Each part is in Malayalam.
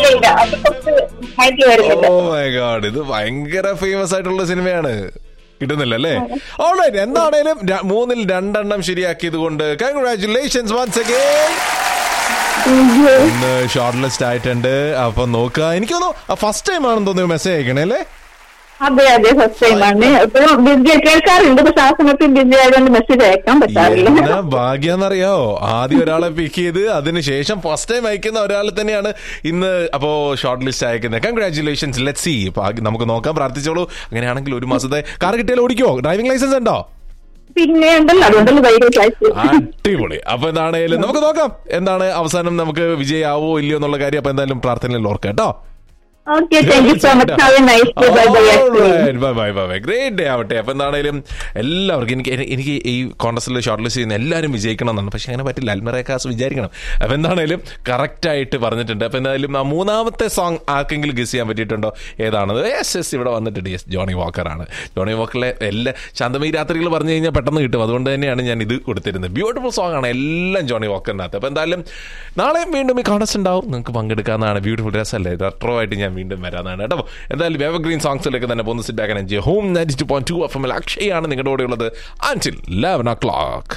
ഇല്ല അത് കുറച്ച് മൈൻഡിൽ വരുന്നില്ല ഓ മൈ ഗോഡ് ഇത് ഭയങ്കര ഫേമസ് ആയിട്ടുള്ള സിനിമയാണ് കിട്ടുന്നില്ല അല്ലേ ഓൾറൈറ്റ് എന്താണേലും ര- മൂന്നിൽ രണ്ടെണ്ണം ശരിയാക്കിയത് കൊണ്ട് കൺഗ്രാറ്റുലേഷൻസ് വൺസ് അഗൈൻ ഇന്ന് ഷോർട്ട് ലിസ്റ്റ് ആയിട്ടുണ്ട് അപ്പൊ നോക്കുക എനിക്ക് തോന്നുന്നു ഫസ്റ്റ് ടൈം ആണെന്ന് തോന്നുന്നു മെസ്സേജ് അയക്കണേ അല്ലേ അതെ അതെ ഫസ്റ്റ് ടൈമാണ് ഇപ്പൊ ബിജി കേൾക്കാറുണ്ട് പക്ഷെ ആ സമയത്ത് ബിജി ആയതുകൊണ്ട് മെസ്സേജ് അയക്കാൻ പറ്റാറില്ല എന്നാ ഭാഗ്യാന്നറിയോ ആദ്യം ഒരാളെ പിക്ക് ചെയ്ത് അതിനുശേഷം ഫസ്റ്റ് ടൈം അയക്കുന്ന ഒരാൾ തന്നെയാണ് ഇന്ന് അപ്പോ ഷോർട്ട് ലിസ്റ്റ് അയക്കുന്നത് കൺഗ്രാറ്റുലേഷൻസ് ലെറ്റ് സി നമുക്ക് നോക്കാൻ പ്രാർത്ഥിച്ചോളൂ അങ്ങനെയാണെങ്കിൽ ഒരു മാസത്തെ കാർ കിട്ടിയാൽ ഓടിക്കോ ഡ്രൈവിംഗ് ലൈസൻസ് ഉണ്ടോ പിന്നെ ഉണ്ടല്ലോ അതുകൊണ്ടല്ലോ ധൈര്യമായിട്ട് അയച്ചു അടിപൊളി അപ്പൊ എന്താണേലും നമുക്ക് നോക്കാം എന്താണ് അവസാനം നമുക്ക് വിജയാവോ ഇല്ലയോ എന്നുള്ള കാര്യം അപ്പൊ എന്തായാലും പ്രാർത്ഥനയിൽ ഓർക്കാം കേട്ടോ okay thank you so much have a nice day bye bye bye bye bye great day ആവട്ടെ അപ്പൊ എന്താണേലും എല്ലാവർക്കും എനിക്ക് എനിക്ക് ഈ കോൺടസ്റ്റിൽ ഷോർട്ട് ലിസ്റ്റ് ചെയ്യുന്ന എല്ലാവരും വിജയിക്കണം എന്നാണ് പക്ഷെ അങ്ങനെ പറ്റില്ല അൽമറേക്കാസ് വിചാരിക്കണം അപ്പൊ എന്താണേലും കറക്റ്റ് ആയിട്ട് പറഞ്ഞിട്ടുണ്ട് അപ്പൊ എന്തായാലും ആ മൂന്നാമത്തെ സോങ് ആർക്കെങ്കിലും ഗസ് ചെയ്യാൻ പറ്റിയിട്ടുണ്ടോ ഏതാണത് യെസ് യെസ് ഇവിടെ വന്നിട്ടുണ്ട് യെസ് ജോണി വാക്കറാണ് ജോണി വാക്കറിലെ എല്ലാ ശാന്തമയി രാത്രികൾ പറഞ്ഞു കഴിഞ്ഞാൽ പെട്ടെന്ന് കിട്ടും അതുകൊണ്ട് തന്നെയാണ് ഞാൻ ഇത് കൊടുത്തിരുന്നത് ബ്യൂട്ടിഫുൾ സോങ് ആണ് എല്ലാം ജോണി വാക്കറിനകത്ത് അപ്പൊ എന്തായാലും നാളെ വീണ്ടും ഈ കോൺടസ്റ്റ് ഉണ്ടാവും നിങ്ങൾക്ക് പങ്കെടുക്കാവുന്നതാണ് ബ്യൂട്ടിഫുൾ രസമല്ലേ റെട്രോ ആയിട്ട് ഞാൻ വീണ്ടും വരാനാണ് കേട്ടോ എന്തായാലും എവർഗ്രീൻ സോങ്സിലേക്ക് തന്നെ പോകുന്ന sit back energy home ninety two point two F M അക്ഷയാണ് നിങ്ങളുടെ കൂടെ ഉള്ളത് അഞ്ചിൽ ലെവൻ ഒ ക്ലോക്ക്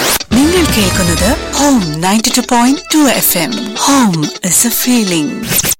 നിങ്ങൾ കേൾക്കുന്നത് home ninety two point two F M home is a feeling